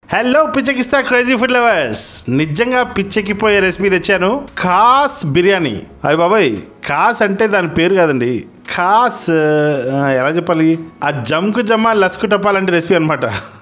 hello పిచ్చకిస్తా crazy food lovers నిజంగా పిచ్చెక్కిపోయే రెసిపీ తెచ్చాను ఖాస్ బిర్యానీ అయ్యి బాబాయ్ ఖాస్ అంటే దాని పేరు కాదండి ఖాస్ ఆ, ఎలా చెప్పాలి ఆ జమ్కు జమ్మా లస్కు టపా లాంటి రెసిపీ అనమాట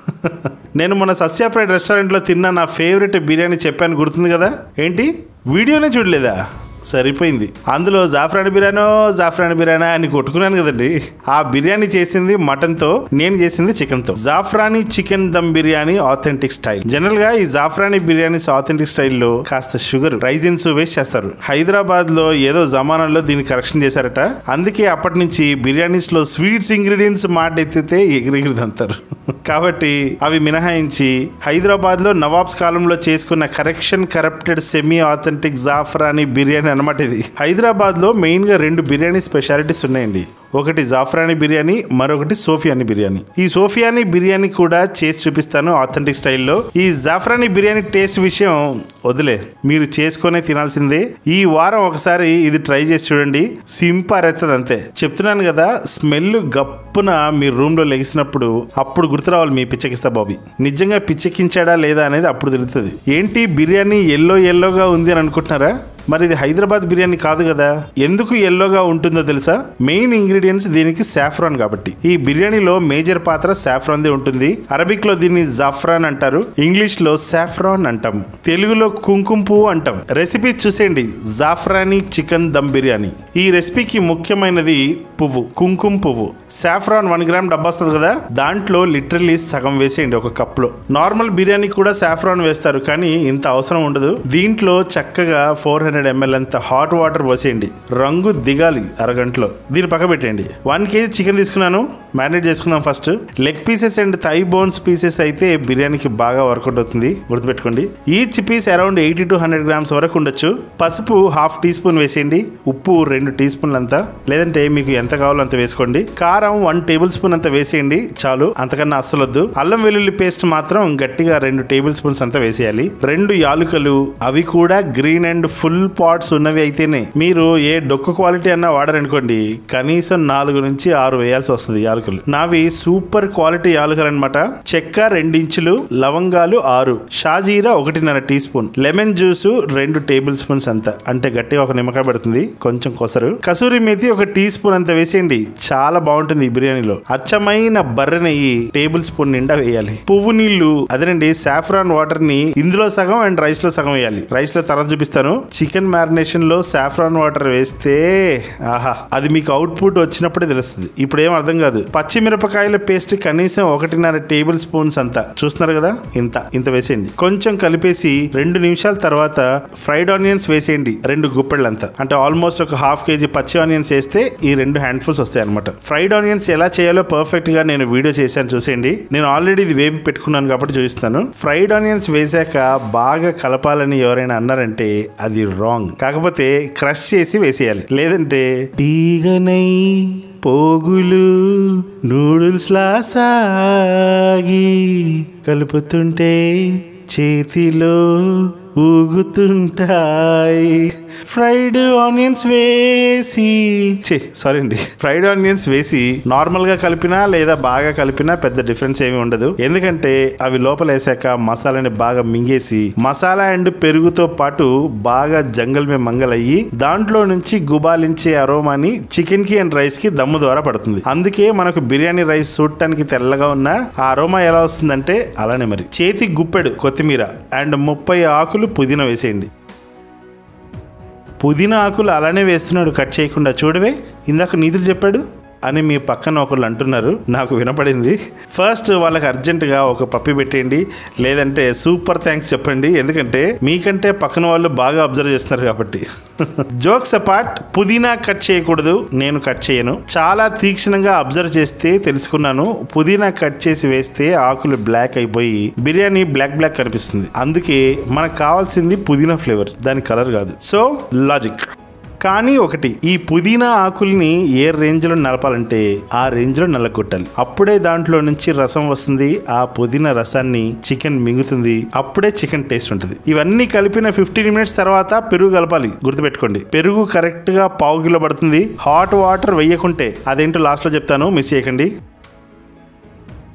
నేను మన సస్యాప్రైడ్ రెస్టారెంట్లో తిన్న నా ఫేవరెట్ బిర్యానీ చెప్పాను గుర్తుంది కదా ఏంటి వీడియోనే చూడలేదా సరిపోయింది అందులో జాఫ్రాన్ బిర్యానో జాఫ్రాన్ బిర్యానా అని కొట్టుకున్నాను కదండి ఆ బిర్యానీ చేసింది మటన్ తో నేను చేసింది చికెన్ తో Zafrani chicken dum biryani authentic style general గా ఈ జాఫ్రానీ బిర్యానీస్ ఆథెంటిక్ స్టైల్లో కాస్త షుగర్ రైజిన్స్ వేస్ట్ చేస్తారు హైదరాబాద్ లో ఏదో జమానాలో దీన్ని కరెక్షన్ చేశారట అందుకే అప్పటి నుంచి బిర్యానీస్ లో స్వీట్స్ ఇంగ్రీడియంట్స్ మాట ఎత్తితే ఎగిరెగిరిదంతారు కాబట్టి అవి మినహాయించి హైదరాబాద్ లో నవాబ్స్ కాలంలో చేసుకున్న correction corrupted semi authentic Zafrani biryani అనమాట ఇది హైదరాబాద్ లో మెయిన్ గా రెండు బిర్యానీ స్పెషాలిటీస్ ఉన్నాయండి ఒకటి జాఫ్రానీ బిర్యానీ మరొకటి సోఫియానీ బిర్యానీ ఈ సోఫియానీ బిర్యానీ కూడా చేసి చూపిస్తాను ఆథెంటిక్ స్టైల్లో ఈ జాఫ్రానీ బిర్యానీ టేస్ట్ విషయం వదిలే మీరు చేసుకునే తినాల్సిందే ఈ వారం ఒకసారి ఇది ట్రై చేసి చూడండి సింపారెత్తది అంతే చెప్తున్నాను కదా స్మెల్ గప్పున మీ రూమ్ లో లెగిసినప్పుడు అప్పుడు గుర్తురావాలి మీ పిచ్చకిస్తా బాబీ నిజంగా పిచ్చెక్కించాడా లేదా అనేది అప్పుడు తెలుస్తుంది ఏంటి బిర్యానీ ఎల్లో ఎల్లోగా ఉంది అని అనుకుంటున్నారా మరి ఇది హైదరాబాద్ బిర్యానీ కాదు కదా ఎందుకు ఎల్లోగా ఉంటుందో తెలుసా మెయిన్ ఇంగ్రీడియంట్స్ దీనికి సాఫ్రాన్ కాబట్టి ఈ బిర్యానీలో మేజర్ పాత్ర సాఫ్రాన్ దే ఉంటుంది అరబిక్ లో దీన్ని జాఫ్రాన్ అంటారు ఇంగ్లీష్ లో సాఫ్రాన్ అంటాం తెలుగులో కుంకుమ పువ్వు అంటాం రెసిపీ చూసేయండి జాఫ్రానీ చికెన్ దమ్ బిర్యానీ ఈ రెసిపీకి ముఖ్యమైనది పువ్వు కుంకుమ పువ్వు సాఫ్రాన్ వన్ గ్రామ్ డబ్బా వస్తుంది కదా దాంట్లో లిటరల్లీ సగం వేసేయండి ఒక కప్ లో నార్మల్ బిర్యానీ కూడా సాఫ్రాన్ వేస్తారు కానీ ఇంత అవసరం ఉండదు దీంట్లో చక్కగా ఫోర్ హండ్రెడ్ ఎంఎల్ అంత హాట్ వాటర్ పోసేయండి రంగు దిగాలి అరగంటలో దీన్ని పక్క పెట్టండి వన్ కేజీ చికెన్ తీసుకున్నాను మ్యారినేట్ చేసుకుందాం first leg pieces and thigh bones pieces అయితే బిర్యానీకి బాగా వర్కౌట్ అవుతుంది గుర్తుపెట్టుకోండి each piece around eighty to hundred grams వరకు ఉండొచ్చు పసుపు హాఫ్ టీ స్పూన్ వేసేయండి ఉప్పు రెండు టీ స్పూన్లు అంతా లేదంటే మీకు ఎంత కావాలో అంత వేసుకోండి కారం వన్ టేబుల్ స్పూన్ అంత వేసేయండి చాలు అంతకన్నా అస్సలు వద్దు అల్లం వెల్లుల్లి పేస్ట్ మాత్రం గట్టిగా రెండు టేబుల్ స్పూన్స్ అంతా వేసేయాలి రెండు యాలుకలు అవి కూడా గ్రీన్ అండ్ ఫుల్ పాట్స్ ఉన్నవి అయితేనే మీరు ఏ డొక్కు క్వాలిటీ అన్నా వాడారనుకోండి కనీసం నాలుగు నుంచి ఆరు వేయాల్సి వస్తుంది యాలకులు నావి సూపర్ క్వాలిటీ యాలకులు అనమాట చెక్క రెండించులు లవంగాలు ఆరు షాజీరా ఒకటిన్నర టీ స్పూన్ లెమన్ జ్యూస్ రెండు టేబుల్ స్పూన్స్ అంత అంటే గట్టిగా ఒక నిమ్మకాయ పడుతుంది కొంచెం కొసరు కసూరి మేతి ఒక టీ స్పూన్ అంత వేసేయండి చాలా బాగుంటుంది ఈ బిర్యానీలో అచ్చమైన బర్రె నెయ్యి టేబుల్ స్పూన్ నిండా వేయాలి పువ్వు నీళ్లు అదేనండి సాఫ్రాన్ వాటర్ ని ఇందులో సగం అండ్ రైస్ లో సగం వేయాలి రైస్ లో తర్వాత చూపిస్తాను చికెన్ మ్యారినేషన్ లో సాఫ్రాన్ వాటర్ వేస్తే ఆహా అది మీకు అవుట్పుట్ వచ్చినప్పుడే తెలుస్తుంది ఇప్పుడు ఏం అర్థం కాదు పచ్చిమిరపకాయల పేస్ట్ కనీసం ఒకటిన్నర టేబుల్ స్పూన్స్ అంత చూస్తున్నారు కదా ఇంత ఇంత వేసేయండి కొంచెం కలిపేసి రెండు నిమిషాల తర్వాత ఫ్రైడ్ ఆనియన్స్ వేసేయండి రెండు గుప్పెళ్ళంతా అంటే ఆల్మోస్ట్ ఒక హాఫ్ కేజీ పచ్చి ఆనియన్స్ వేస్తే ఈ రెండు హ్యాండ్ఫుల్స్ వస్తాయి అనమాట ఫ్రైడ్ ఆనియన్స్ ఎలా చేయాలో పర్ఫెక్ట్ గా నేను వీడియో చేశాను చూసేయండి నేను ఆల్రెడీ ఇది వేపి పెట్టుకున్నాను కాబట్టి చూపిస్తాను ఫ్రైడ్ ఆనియన్స్ వేసాక బాగా కలపాలని ఎవరైనా అన్నారంటే అది రాంగ్ కాకపోతే క్రష్ చేసి వేసేయాలి లేదంటే తీగనై పోగులు నూడిల్స్ లా సాగి కలుపుతుంటే చేతిలో ఊగుతుంటాయి ఫ్రైడ్ ఆనియన్స్ వేసి చే సారీ అండి ఫ్రైడ్ ఆనియన్స్ వేసి నార్మల్ గా కలిపినా లేదా బాగా కలిపినా పెద్ద డిఫరెన్స్ ఏమి ఉండదు ఎందుకంటే అవి లోపల వేసాక మసాలాని బాగా మింగేసి మసాలా అండ్ పెరుగుతో పాటు బాగా జంగల్ మే మంగల్ అయ్యి దాంట్లో నుంచి గుబాలించే అరోమాని చికెన్ కి అండ్ రైస్ కి దమ్ము ద్వారా పడుతుంది అందుకే మనకు బిర్యానీ రైస్ చూడటానికి తెల్లగా ఉన్న ఆ అరోమా ఎలా వస్తుందంటే అలానే మరి చేతి గుప్పెడు కొత్తిమీర అండ్ ముప్పై ఆకులు పుదీనా వేసేయండి పుదీనా ఆకులు అలానే వేస్తున్నాడు కట్ చేయకుండా చూడవే ఇందాక నీతులు చెప్పాడు అని మీ పక్కన ఒకళ్ళు అంటున్నారు నాకు వినపడింది ఫస్ట్ వాళ్ళకి అర్జెంటుగా ఒక పప్పి పెట్టేయండి లేదంటే సూపర్ థ్యాంక్స్ చెప్పండి ఎందుకంటే మీకంటే పక్కన వాళ్ళు బాగా అబ్జర్వ్ చేస్తున్నారు కాబట్టి జోక్స్ అపార్ట్ పుదీనా కట్ చేయకూడదు నేను కట్ చేయను చాలా తీక్షణంగా అబ్జర్వ్ చేస్తే తెలుసుకున్నాను పుదీనా కట్ చేసి వేస్తే ఆకులు బ్లాక్ అయిపోయి బిర్యానీ బ్లాక్ బ్లాక్ కనిపిస్తుంది అందుకే మనకు కావాల్సింది పుదీనా ఫ్లేవర్ దాని కలర్ కాదు సో లాజిక్ కానీ ఒకటి ఈ పుదీనా ఆకుల్ని ఏ రేంజ్ లో నలపాలంటే ఆ రేంజ్ లో నల్లగొట్టాలి అప్పుడే దాంట్లో నుంచి రసం వస్తుంది ఆ పుదీనా రసాన్ని చికెన్ మింగుతుంది అప్పుడే చికెన్ టేస్ట్ ఉంటుంది ఇవన్నీ కలిపిన ఫిఫ్టీన్ మినిట్స్ తర్వాత పెరుగు కలపాలి గుర్తుపెట్టుకోండి పెరుగు కరెక్ట్ గా పావు కిలో పడుతుంది హాట్ వాటర్ వేయకుంటే అదేంటో లాస్ట్ లో చెప్తాను మిస్ చేయకండి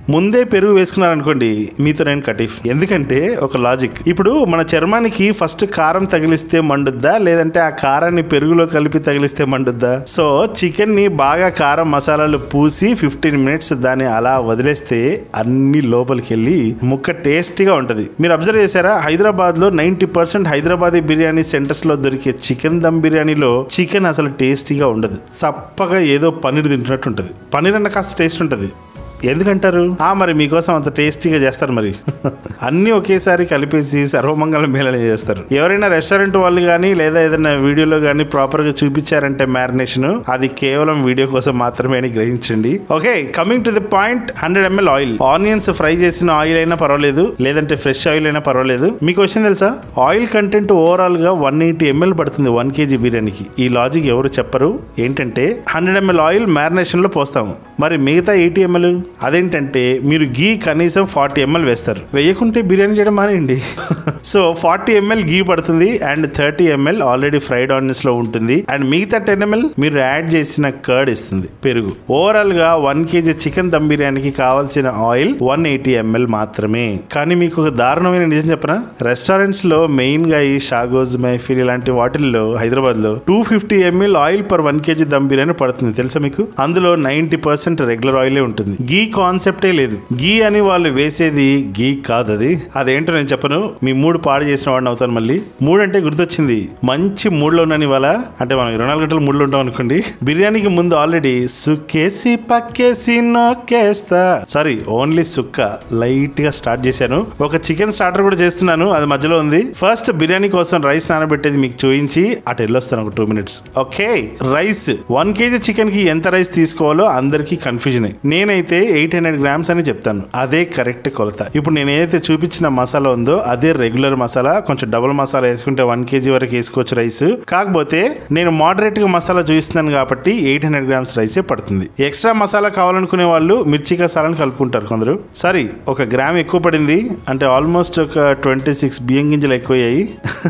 ముందే పెరుగు వేసుకున్నారనుకోండి మీతో నేను కటీఫ్ ఎందుకంటే ఒక లాజిక్ ఇప్పుడు మన చర్మానికి ఫస్ట్ కారం తగిలిస్తే మండుద్దా లేదంటే ఆ కారాన్ని పెరుగులో కలిపి తగిలిస్తే మండుద్దా సో చికెన్ ని బాగా కారం మసాలాలు పూసి ఫిఫ్టీన్ మినిట్స్ దాన్ని అలా వదిలేస్తే అన్ని లోపలికి వెళ్ళి ముక్క టేస్టీగా ఉంటది మీరు అబ్జర్వ్ చేశారా హైదరాబాద్ లో ninety percent Hyderabadi biryani centres లో దొరికే చికెన్ దమ్ బిర్యానీలో చికెన్ అసలు టేస్టీగా ఉండదు సప్పగా ఏదో పన్నీర్ తింటున్నట్టు ఉంటది పన్నీర్ అన్న కాస్త టేస్ట్ ఉంటది ఎందుకంటారు ఆ మరి మీకోసం అంత టేస్టీగా చేస్తారు మరి అన్నీ ఒకేసారి కలిపేసి సర్వమంగళ మేళన చేస్తారు ఎవరైనా రెస్టారెంట్ వాళ్ళు కానీ లేదా ఏదైనా వీడియోలో కానీ ప్రాపర్ గా చూపించారంటే మ్యారినేషన్ అది కేవలం వీడియో కోసం మాత్రమే అని గ్రహించండి okay coming to the point hundred ml oil onions fry చేసిన ఆయిల్ అయినా పర్వాలేదు లేదంటే ఫ్రెష్ ఆయిల్ అయినా పర్వాలేదు మీకు వచ్చింది తెలుసా ఆయిల్ కంటెంట్ ఓవరాల్ గా వన్ ఎయిటీ ఎంఎల్ పడుతుంది వన్ కేజీ బిర్యానీకి ఈ లాజిక్ ఎవరు చెప్పరు ఏంటంటే హండ్రెడ్ ఎంఎల్ ఆయిల్ మ్యారినేషన్ లో పోస్తాము మరి మిగతా ఎయిటీ ఎంఎల్ అదేంటంటే మీరు గీ కనీసం ఫార్టీ ఎంఎల్ వేస్తారు వేయకుంటే బిర్యానీ చేయడం మానేయండి సో ఫార్టీ ఎంఎల్ గీ పడుతుంది and thirty ml already fried onions లో ఉంటుంది అండ్ మిగతా టెన్ ఎంఎల్ మీరు యాడ్ చేసిన కర్డ్ ఇస్తుంది పెరుగు ఓవరాల్ గా వన్ కేజీ చికెన్ దమ్ బిర్యానీకి కావాల్సిన ఆయిల్ వన్ ఎయిటీ ఎంఎల్ మాత్రమే కానీ మీకు ఒక దారుణమైన నిజం చెప్పనా రెస్టారెంట్స్ లో మెయిన్ గా ఈ షాగోజ్ మైఫిల్ ఇలాంటి వాటిల్లో హైదరాబాద్ లో two fifty ml oil per one kg dum biryani పడుతుంది తెలుసా మీకు అందులో నైన్టీ పర్సెంట్ రెగ్యులర్ ఆయిలే ఉంటుంది గీ కాన్సెప్టే లేదు గీ అని వాళ్ళు వేసేది గీ కాదు అది అదేంటో నేను చెప్పను మీ మూడు పాడు చేసిన వాడిని అవుతాను మళ్ళీ మూడు అంటే గుర్తొచ్చింది మంచి మూడులో ఉన్నాను ఇవాళ అంటే మనం ఇరవై నాలుగు గంటలు మూడులో ఉంటాం అనుకోండి బిర్యానీకి ముందు ఆల్రెడీ సుక్కేసి పక్కేసి నొక్కేస్తా సారీ ఓన్లీ సుక్క లైట్ గా స్టార్ట్ చేశాను ఒక చికెన్ స్టార్టర్ కూడా చేస్తున్నాను అది మధ్యలో ఉంది ఫస్ట్ బిర్యానీ కోసం రైస్ నానబెట్టేది మీకు చూపించి అటు వెళ్ళొస్తాను ఒక two minutes okay rice one kg chicken కి ఎంత రైస్ తీసుకోవాలో అందరికీ కన్ఫ్యూజన్ నేనైతే ఎయిట్ హండ్రెడ్ గ్రామ్స్ అని చెప్తాను అదే కరెక్ట్ కొలత ఇప్పుడు నేను ఏదైతే చూపించిన మసాలా ఉందో అదే రెగ్యులర్ మసాలా కొంచెం డబుల్ మసాలా వేసుకుంటే వన్ కేజీ వరకు వేసుకోవచ్చు రైస్ కాకపోతే నేను మోడరేట్ గా మసాలా చూపిస్తున్నాను కాబట్టి ఎయిట్ హండ్రెడ్ గ్రామ్స్ రైసే పడుతుంది ఎక్స్ట్రా మసాలా కావాలనుకునే వాళ్ళు మిర్చి కసాలను కలుపుకుంటారు కొందరు సారీ ఒక గ్రామ్ ఎక్కువ పడింది అంటే ఆల్మోస్ట్ ఒక ట్వంటీ సిక్స్ బియ్యం గింజలు ఎక్కువయ్యాయి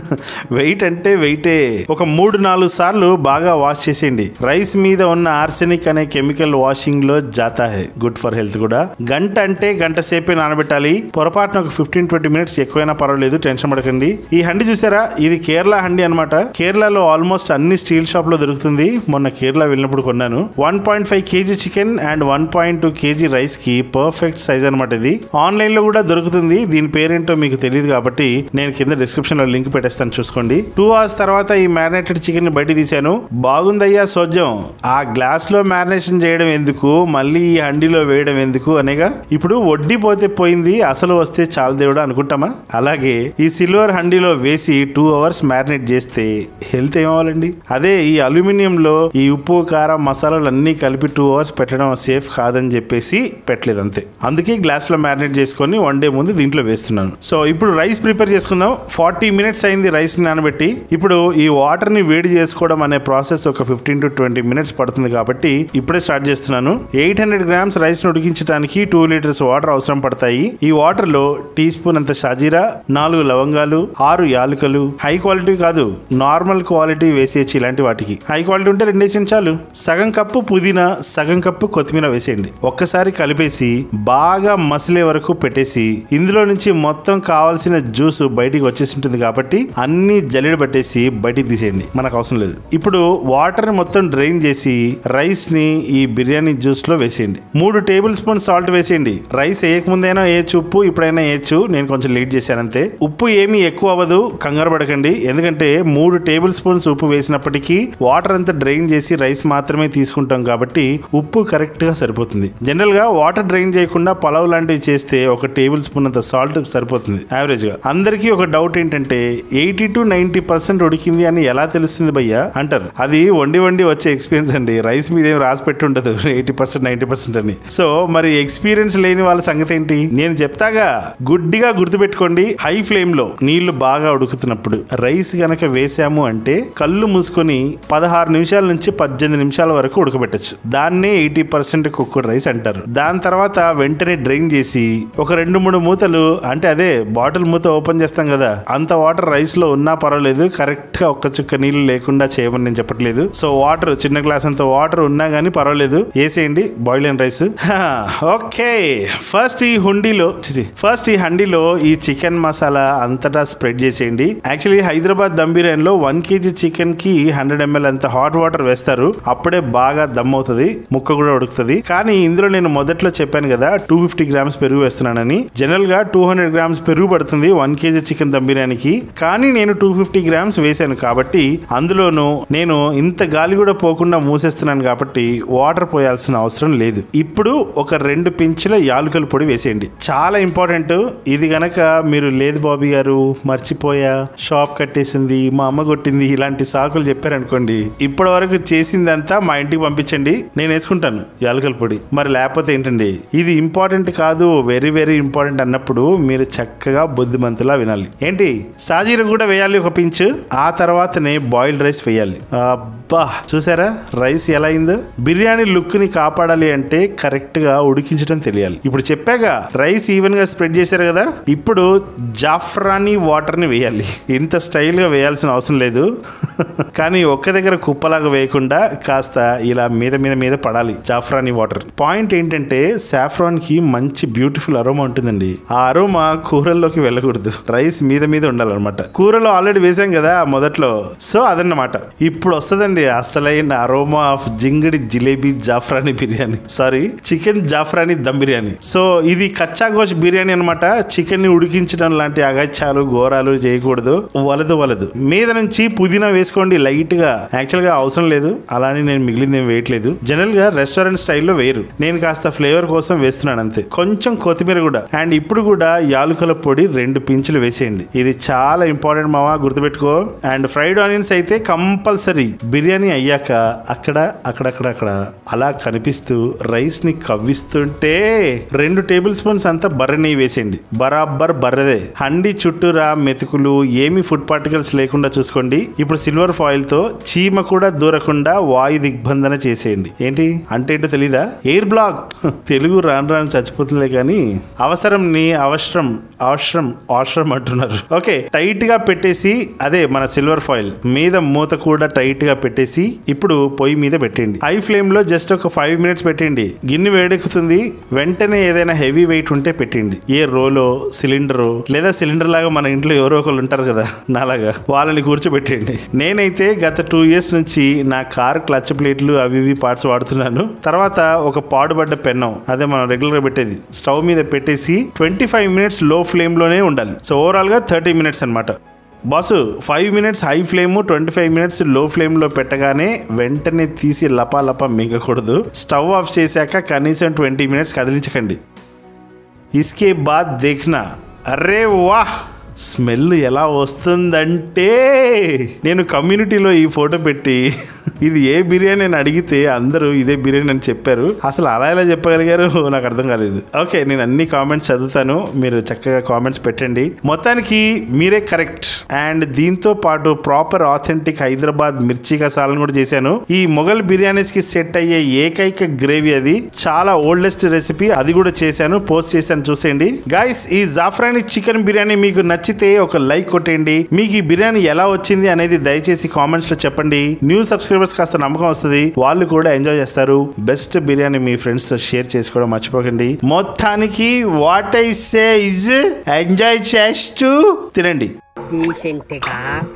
వెయిట్ అంటే వెయిటే ఒక మూడు నాలుగు సార్లు బాగా వాష్ చేసేయండి రైస్ మీద ఉన్న ఆర్సెనిక్ అనే కెమికల్ వాషింగ్ లో జాతా హై గుడ్ ఫర్ హెల్త్ కూడా గంట అంటే గంట సేపే నానబెట్టాలి పొరపాటున ఒక ఫిఫ్టీన్ ట్వంటీ మినిట్స్ ఎక్కువైనా పర్వాలేదు టెన్షన్ పడకండి ఈ హండి చూసారా ఇది కేరళ హండి అనమాట కేరళలో ఆల్మోస్ట్ అన్ని స్టీల్ షాప్ లో దొరుకుతుంది మొన్న కేరళ వెళ్ళినప్పుడు కొన్నాను one point five kg chicken and one point two kg rice కి పర్ఫెక్ట్ సైజ్ అనమాట ఇది ఆన్లైన్ లో కూడా దొరుకుతుంది దీని పేరేంటో మీకు తెలియదు కాబట్టి నేను కింద డిస్క్రిప్షన్ లో లింక్ పెట్టేస్తాను చూసుకోండి టూ అవర్స్ తర్వాత ఈ మ్యారినేటెడ్ చికెన్ ని బయట తీశాను బాగుందయ్యా సోజ్యం ఆ గ్లాస్ లో మ్యారినేషన్ చేయడం ఎందుకు మళ్ళీ ఈ హండీలో వేయడం ఎందుకు అనేగా ఇప్పుడు వడ్డీ పోతే పోయింది అసలు వస్తే చాలు దేవుడు అనుకుంటామా అలాగే ఈ సిల్వర్ హండీలో వేసి టూ అవర్స్ మ్యారినేట్ చేస్తే హెల్త్ ఏమవ్వాలండి అదే ఈ అల్యూమినియం లో ఈ ఉప్పు కారం మసాలాలు అన్ని కలిపి టూ అవర్స్ పెట్టడం సేఫ్ కాదని చెప్పేసి పెట్టలేదు అంతే అందుకే గ్లాస్ లో మ్యారినేట్ చేసుకొని వన్ డే ముందు దీంట్లో వేస్తున్నాను సో ఇప్పుడు రైస్ ప్రిపేర్ చేసుకుందాం ఫార్టీ మినిట్స్ అయింది రైస్ నానబెట్టి ఇప్పుడు ఈ వాటర్ ని వేడి చేసుకోవడం అనే ప్రాసెస్ ఒక ఫిఫ్టీన్ టు ట్వంటీ మినిట్స్ పడుతుంది కాబట్టి ఇప్పుడే స్టార్ట్ చేస్తున్నాను ఎయిట్ హండ్రెడ్ గ్రామ్స్ రైస్ ని ఉడికించడానికి టూ లీటర్స్ వాటర్ అవసరం పడతాయి ఈ వాటర్ లో టీ స్పూన్ అంత షాజీరా నాలుగు లవంగాలు ఆరు యాలకులు హై క్వాలిటీ కాదు నార్మల్ క్వాలిటీ వేసేయచ్చు ఇలాంటి వాటికి హై క్వాలిటీ ఉంటే రెండేసి చాలు సగం కప్పు పుదీనా సగం కప్పు కొత్తిమీర వేసేయండి ఒక్కసారి కలిపేసి బాగా మసిలే వరకు పెట్టేసి ఇందులో నుంచి మొత్తం కావాల్సిన జ్యూస్ బయటికి వచ్చేసి ఉంటుంది కాబట్టి అన్ని జల్లెడ పట్టేసి బయటికి తీసేయండి మనకు అవసరం లేదు ఇప్పుడు వాటర్ ని మొత్తం డ్రైన్ చేసి రైస్ ని ఈ బిర్యానీ జ్యూస్ లో వేసేయండి మూడు టేబుల్ స్పూన్ సాల్ట్ వేసేయండి రైస్ వేయకముందైనా వేయచ్చు ఉప్పు ఇప్పుడైనా వేయచ్చు నేను కొంచెం లేట్ చేశాను అంతే ఉప్పు ఏమీ ఎక్కువ అవ్వదు కంగారు పడకండి ఎందుకంటే మూడు టేబుల్ స్పూన్స్ ఉప్పు వేసినప్పటికీ వాటర్ అంతా డ్రైన్ చేసి రైస్ మాత్రమే తీసుకుంటాం కాబట్టి ఉప్పు కరెక్ట్ గా సరిపోతుంది జనరల్ గా వాటర్ డ్రైన్ చేయకుండా పలావ్ లాంటివి చేస్తే ఒక టేబుల్ స్పూన్ అంత సాల్ట్ సరిపోతుంది యావరేజ్ గా అందరికీ ఒక డౌట్ ఏంటంటే ఎయిటీ టు నైన్టీ పర్సెంట్ ఉడికింది అని ఎలా తెలుస్తుంది భయ్యా అంటారు అది వండి వండి వచ్చే ఎక్స్పీరియన్స్ అండి రైస్ మీద ఏం రాసి పెట్టి ఉండదు ఎయిటీ పర్సెంట్ నైన్టీ పర్సెంట్ అని సో మరి ఎక్స్పీరియన్స్ లేని వాళ్ళ సంగతి ఏంటి నేను చెప్తాగా గుడ్డిగా గుర్తుపెట్టుకోండి హై ఫ్లేమ్ లో నీళ్లు బాగా ఉడుకుతున్నప్పుడు రైస్ గనక వేసాము అంటే కళ్ళు మూసుకొని పదహారు నిమిషాల నుంచి పద్దెనిమిది నిమిషాల వరకు ఉడకబెట్టచ్చు దాన్నే ఎయిటీ పర్సెంట్ కుక్కుడ్ రైస్ అంటారు దాని తర్వాత వెంటనే డ్రైన్ చేసి ఒక రెండు మూడు మూతలు అంటే అదే బాటిల్ మూత ఓపెన్ చేస్తాం కదా అంత వాటర్ రైస్ లో ఉన్నా పర్వాలేదు కరెక్ట్ గా ఒక్క చుక్క నీళ్లు లేకుండా చేయమని నేను చెప్పట్లేదు సో వాటర్ చిన్న గ్లాస్ అంత వాటర్ ఉన్నా గానీ పర్వాలేదు వేసేయండి బాయిల్ అయిన రైస్ ఓకే ఫస్ట్ ఈ హుండీలో చిచి, ఫస్ట్ ఈ హండీలో ఈ చికెన్ మసాలా అంతటా స్ప్రెడ్ చేసేయండి యాక్చువల్లీ హైదరాబాద్ దమ్ బిర్యానీలో వన్ కేజీ చికెన్ కి హండ్రెడ్ ఎంఎల్ అంత హాట్ వాటర్ వేస్తారు అప్పుడే బాగా దమ్ అవుతుంది ముక్క కూడా ఉడుకుతుంది కానీ ఇందులో నేను మొదట్లో చెప్పాను కదా టూ ఫిఫ్టీ గ్రామ్స్ పెరుగు వేస్తున్నానని జనరల్ గా టూ హండ్రెడ్ గ్రామ్స్ పెరుగు పడుతుంది వన్ కేజీ చికెన్ దమ్ బిర్యానీకి కానీ నేను టూ ఫిఫ్టీ గ్రామ్స్ వేసాను కాబట్టి అందులోనూ నేను ఇంత గాలి కూడా పోకుండా మూసేస్తున్నాను కాబట్టి వాటర్ పోయాల్సిన అవసరం లేదు ఇప్పుడు ఒక రెండు పించుల యాలుకల పొడి వేసేయండి చాలా ఇంపార్టెంట్ ఇది గనక మీరు లేదు బాబీ గారు మర్చిపోయా షాప్ కట్టేసింది మా అమ్మ కొట్టింది ఇలాంటి సాకులు చెప్పారనుకోండి ఇప్పటి వరకు చేసిందంతా మా ఇంటికి పంపించండి నేను వేసుకుంటాను యాలకల పొడి మరి లేకపోతే ఏంటండి ఇది ఇంపార్టెంట్ కాదు వెరీ వెరీ ఇంపార్టెంట్ అన్నప్పుడు మీరు చక్కగా బుద్ధిమంతులా వినాలి ఏంటి సాజీర కూడా వేయాలి ఒక పించ్ ఆ తర్వాతనే బాయిల్డ్ రైస్ వేయాలి అబ్బా చూసారా రైస్ ఎలా అయిందో బిర్యానీ లుక్ ని కాపాడాలి అంటే కరెక్ట్ గా ఉడికించడం తెలియాలి ఇప్పుడు చెప్పాక రైస్ ఈవెన్ గా స్ప్రెడ్ చేశారు కదా ఇప్పుడు జాఫ్రానీ వాటర్ ని వేయాలి ఇంత స్టైల్ గా వేయాల్సిన అవసరం లేదు కానీ ఒక్క దగ్గర కుప్పలాగా వేయకుండా కాస్త ఇలా మీద మీద మీద పడాలి జాఫ్రానీ వాటర్ పాయింట్ ఏంటంటే సాఫ్రాన్ కి మంచి బ్యూటిఫుల్ అరోమా ఉంటుందండి ఆ అరోమా కూరల్లోకి వెళ్ళకూడదు రైస్ మీద మీద ఉండాలన్నమాట కూరలో ఆల్రెడీ వేసాం కదా మొదట్లో సో అదన్నమాట ఇప్పుడు వస్తుందండి అసలైన అరోమా ఆఫ్ జింగిడి jalebi zafrani biryani sorry chicken zafrani dum biryani so ఇది కచ్చా గోష్ బిర్యానీ అనమాట చికెన్ ని ఉడికించడం లాంటి అగత్యాలు ఘోరాలు చేయకూడదు వలదు వలదు మీద నుంచి పుదీనా వేసుకోండి లైట్ గా యాక్చువల్ గా అవసరం లేదు అలానే నేను మిగిలింది ఏం వేయట్లేదు జనరల్ గా రెస్టారెంట్ స్టైల్లో వేయరు నేను కాస్త ఫ్లేవర్ కోసం వేస్తున్నాను అంతే కొంచెం కొత్తిమీర కూడా అండ్ ఇప్పుడు కూడా యాలుకల పొడి రెండు పించులు వేసేయండి ఇది చాలా ఇంపార్టెంట్ మావా గుర్తుపెట్టుకో అండ్ ఫ్రైడ్ ఆనియన్స్ అయితే కంపల్సరీ బిర్యానీ అయ్యాక అక్కడ అక్కడక్కడ అక్కడ అలా కనిపిస్తూ రైస్ ని కవ్విస్తుంటే రెండు టేబుల్ స్పూన్స్ అంతా బర్రె నెయ్యి వేసేయండి బరాబర్ బర్రెదే హండి చుట్టూరా మెతుకులు ఏమి ఫుడ్ పార్టికల్స్ లేకుండా చూసుకోండి ఇప్పుడు సిల్వర్ ఫాయిల్ తో చీమ కూడా దూరకుండా వాయు దిగ్బంధన చేసేయండి ఏంటి అంటే ఏంటో తెలీదా ఎయిర్ బ్లాక్ తెలుగు రాను రాను చచ్చిపోతుందిలే కానీ అవసరం ని అవసరం అవసరం అవసరం అంటున్నారు ఓకే టైట్ గా పెట్టేసి అదే మన సిల్వర్ ఫాయిల్ మీద మూత కూడా టైట్ గా పెట్టేసి ఇప్పుడు పొయ్యి మీద పెట్టండి హై ఫ్లేమ్ లో జస్ట్ ఒక ఫైవ్ మినిట్స్ పెట్టండి గిన్నె వేడెక్కుతుంది వెంటనే ఏదైనా హెవీ వెయిట్ ఉంటే పెట్టండి ఏ రోలో సిలిండర్ లేదా సిలిండర్ లాగా మన ఇంట్లో ఎవరో ఒకరు ఉంటారు కదా నాలాగా వాళ్ళని కూర్చోబెట్టండి నేనైతే గత టూ ఇయర్స్ నుంచి నా కార్ క్లచ్ ప్లేట్లు అవి ఇవి పార్ట్స్ వాడుతున్నాను తర్వాత ఒక పాడుబడ్డ పెన్నం అదే మనం రెగ్యులర్ గా పెట్టేది స్టవ్ మీద పెట్టేసి twenty five minutes low flame లోనే ఉండాలి సో ఓవరాల్ గా థర్టీ మినిట్స్ అనమాట boss five minutes high flame twenty five minutes low flame లో పెట్టగానే వెంటనే తీసి లపా లపా మింగకూడదు స్టవ్ ఆఫ్ చేశాక కనీసం ట్వంటీ మినిట్స్ కదిలించకండి ఇస్కే బాద్ దేఖ్నా అరే వాహ్ స్మెల్ ఎలా వస్తుందంటే నేను కమ్యూనిటీలో ఈ ఫోటో పెట్టి ఇది ఏ బిర్యానీ అని అడిగితే అందరూ ఇదే బిర్యానీ అని చెప్పారు అసలు అలా ఎలా చెప్పగలిగారు నాకు అర్థం కాలేదు ఓకే నేను అన్ని కామెంట్స్ చదువుతాను మీరు చక్కగా కామెంట్స్ పెట్టండి మొత్తానికి మీరే కరెక్ట్ అండ్ దీంతో పాటు ప్రాపర్ ఆథెంటిక్ హైదరాబాద్ మిర్చి కసాలను కూడా చేశాను ఈ మొఘల్ బిర్యానీస్ కి సెట్ అయ్యే ఏకైక గ్రేవీ అది చాలా ఓల్డెస్ట్ రెసిపీ అది కూడా చేశాను పోస్ట్ చేశాను చూసేయండి గైస్ ఈ జాఫ్రానీ చికెన్ బిర్యానీ మీకు నచ్చితే ఒక లైక్ కొట్టేయండి మీకు ఈ బిర్యానీ ఎలా వచ్చింది అనేది దయచేసి కామెంట్స్ లో చెప్పండి న్యూ సబ్స్క్రైబర్స్ కాస్త నమ్మకం వస్తుంది వాళ్ళు కూడా ఎంజాయ్ చేస్తారు బెస్ట్ బిర్యానీ మీ ఫ్రెండ్స్ తో షేర్ చేసుకోవడం మర్చిపోకండి మొత్తానికి what I say is enjoy చేస్తూ తినండి డీసెంట్గా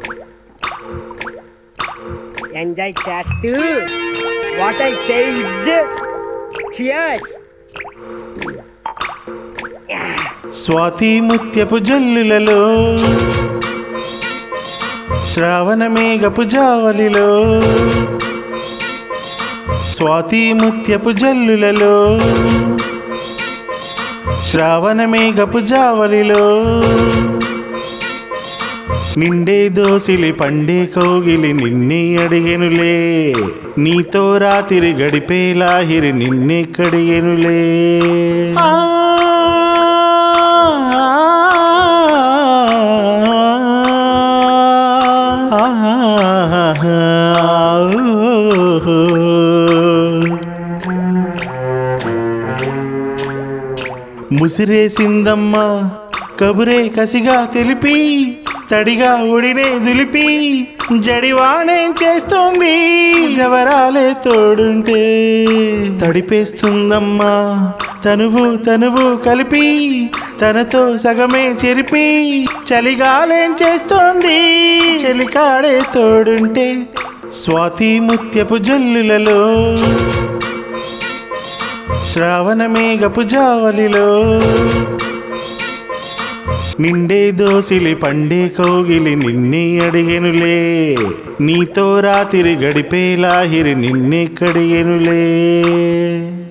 ఎంజాయ్ చేస్తూ వాట్ ఐ సేజ్ చియర్స్ స్వాతి ముత్యపు జల్లులలో శ్రావణ మేఘపు జావలిలో స్వాతి ముత్యపు జల్లులలో శ్రావణ మేఘపు జావలిలో నిండే దోసిలి పండే కోగిలి నిన్నే అడిగెనులే నీతో రాత్రి గడిపేలా హిరి నిన్నే కడిగెనులే ముసిరేసిందమ్మా కబురే కసిగా తెలిపి తడిగా ఉడినే దులిపి జడివాణేం చేస్తోంది జవరాలే తోడుంటే తడిపేస్తుందమ్మా తనువు తనువు కలిపి తనతో సగమే చెరిపి చలిగాలేం చేస్తోంది చలికాడే తోడుంటే స్వాతి ముత్యపు జల్లులలో శ్రావణ మేఘపు జావలిలో నిండే దోసిలి పండే కౌగిలి నిన్నే అడిగెనులే నీతో రాత్రి గడిపే లాహిరి నిన్నే కడిగెనులే